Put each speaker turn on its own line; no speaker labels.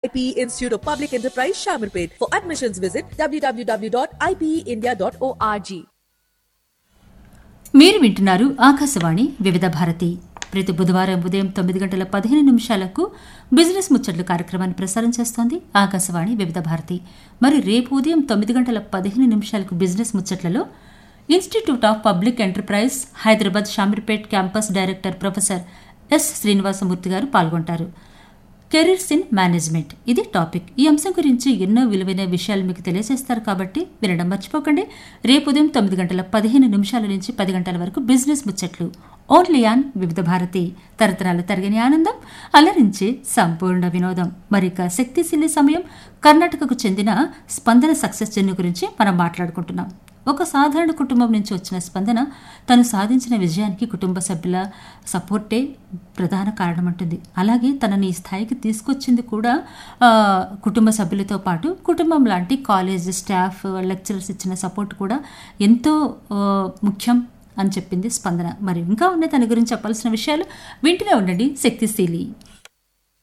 IP Institute of Public Enterprise Shamirpet. For admissions, visit www.ipeindia.org.
మీరు వింటున్నారు ఆకాశవాణి వివిధ భారతి ప్రతి బుధవారం ఉదయం తొమ్మిది గంటల పదిహేను నిమిషాలకు బిజినెస్ ముచ్చట్లు కార్యక్రమాన్ని ప్రసారం చేస్తోంది ఆకాశవాణి వివిధ భారతి మరి రేపు ఉదయం తొమ్మిది గంటల పదిహేను నిమిషాలకు బిజినెస్ ముచ్చట్లలో institute of public enterprise Hyderabad Shamirpet campus director professor S Srinivasamurthy garu పాల్గొంటారు కెరీర్స్ ఇన్ మేనేజ్మెంట్ ఇది టాపిక్ ఈ అంశం గురించి ఎన్నో విలువైన విషయాలు మీకు తెలియజేస్తారు కాబట్టి వినడం మర్చిపోకండి రేపు ఉదయం తొమ్మిది గంటల పదిహేను నిమిషాల నుంచి పది గంటల వరకు బిజినెస్ ముచ్చట్లు ఓన్లీ ఆన్ వివిధ భారతి తరతరాల తరగని ఆనందం అలరించి సంపూర్ణ వినోదం మరిక శక్తిశీలి సమయం కర్ణాటకకు చెందిన స్పందన సక్సెస్ జర్నీ గురించి మనం మాట్లాడుకుంటున్నాం ఒక సాధారణ కుటుంబం నుంచి వచ్చిన స్పందన తను సాధించిన విజయానికి కుటుంబ సభ్యుల సపోర్టే ప్రధాన కారణమంటుంది అలాగే తనని ఈ స్థాయికి తీసుకొచ్చింది కూడా ఆ, కుటుంబ సభ్యులతో పాటు కుటుంబం లాంటి కాలేజ్ స్టాఫ్ లెక్చరర్స్ ఇచ్చిన సపోర్ట్ కూడా ఎంతో ఆ, ముఖ్యం అని చెప్పింది స్పందన మరి ఇంకా ఉన్నాయి తన గురించి చెప్పాల్సిన విషయాలు వింటూనే ఉండండి శక్తిశీలి